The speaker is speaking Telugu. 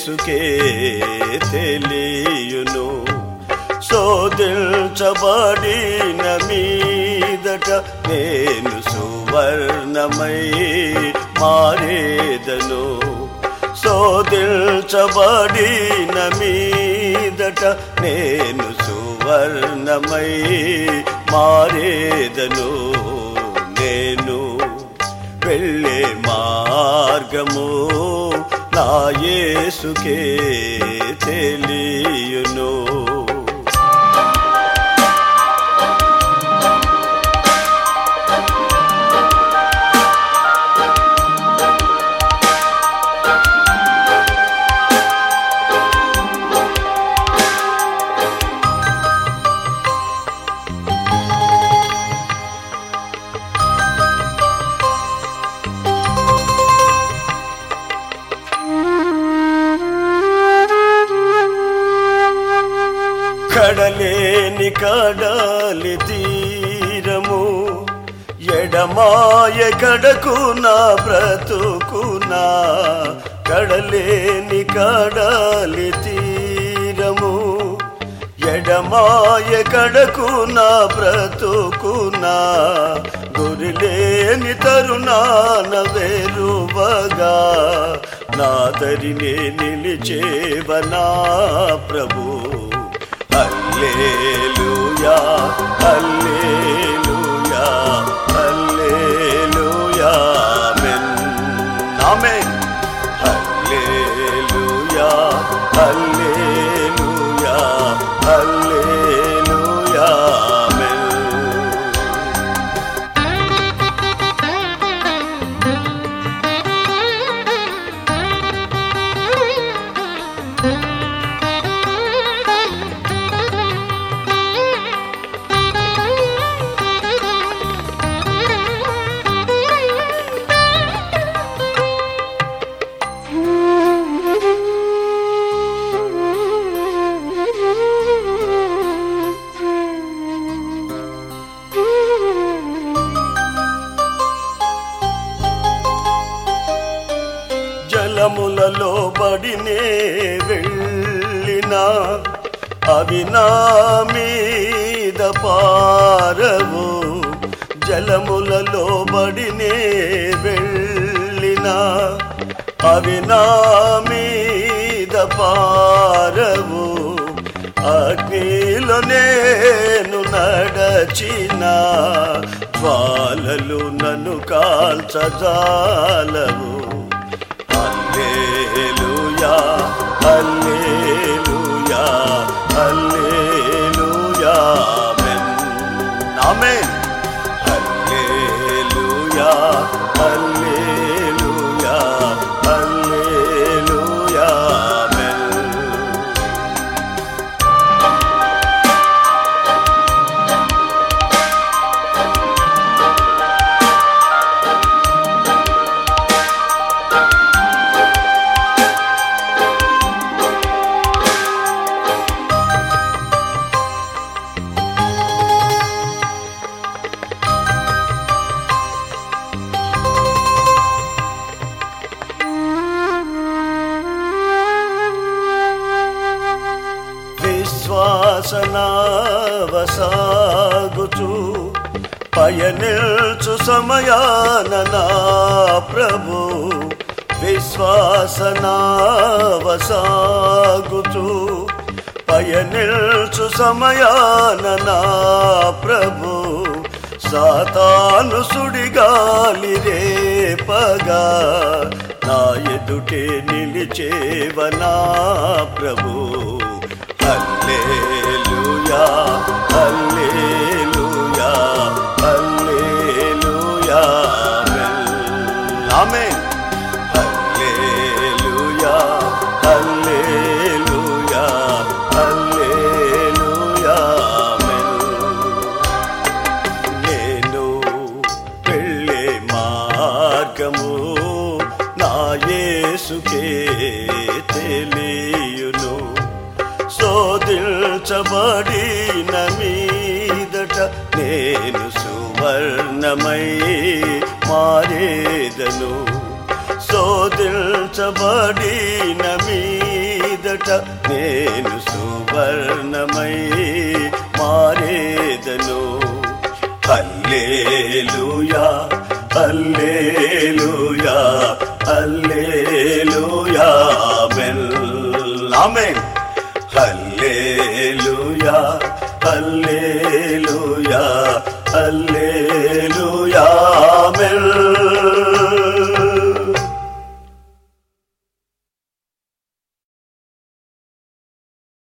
యేసుకే తెలియును శోధించబడిన మీదట నేను సువర్ణమై మారేదను శోధించబడిన మీదట నేను సువర్ణమై మారేదను నేను వెళ్ళే మార్గము నా యేసుకే తెలియును కడలేని కడలి తీరము ఎడమాయ కడకు నా బ్రతుకునా కడలేని కడలి తీరము ఎడమాయ కడకు నా బ్రతుకునా గురిలేని తరుణాన వేరువగా నా దరినే నిలిచేవనా ప్రభు హల్లెలూయా హల్లెలూయా హల్లెలూయా ఆమేన్ ఆమేన్ హల్లెలూయా హల్లెలూయా హల్లెలూయా ఆమేన్ జలములలో బడినే వెళ్ళినా అవి నా మీద పారవు జలములలో బడినే వెళ్ళినా అవి నా మీద పారవు అగ్నిలో నేను నడచిన జ్వాలలు నన్ను కాల్చజాలవు హల్లెలూయా హల్లెలూయా హల్లెలూయా ఆమేన్ ఆమేన్ హల్లెలూయా హల్లెలూయా హల్లెలూయా ఆమేన్ విశ్వాసనావసాగుచు పయనిల్చు సమయాన నా ప్రభు విశ్వాసనావసాగుచు పయనిల్చు సమయాన నా ప్రభు సాతాను సుడిగాలి రేపగా నా ఎదుటే నిలిచేవనా ప్రభు హల్లెలూయా హల్లెలూయా హల్లెలూయా ఆమేన్ హల్లెలూయా హల్లెలూయా హల్లెలూయా ఆమేన్ నేను వెళ్ళే మార్గము నా యేసుకే తెలియును శోధించబడిన మీదట నేను సువర్ణమై మారేదను శోధించబడిన మీ మీదట నేను సువర్ణమై మారేదను హల్లేలుయా హల్లేలుయా హల్లేలుయా ఆమేన్ ఆమేన్ హల్లేలుయా హల్లేలుయా హల్లేలుయా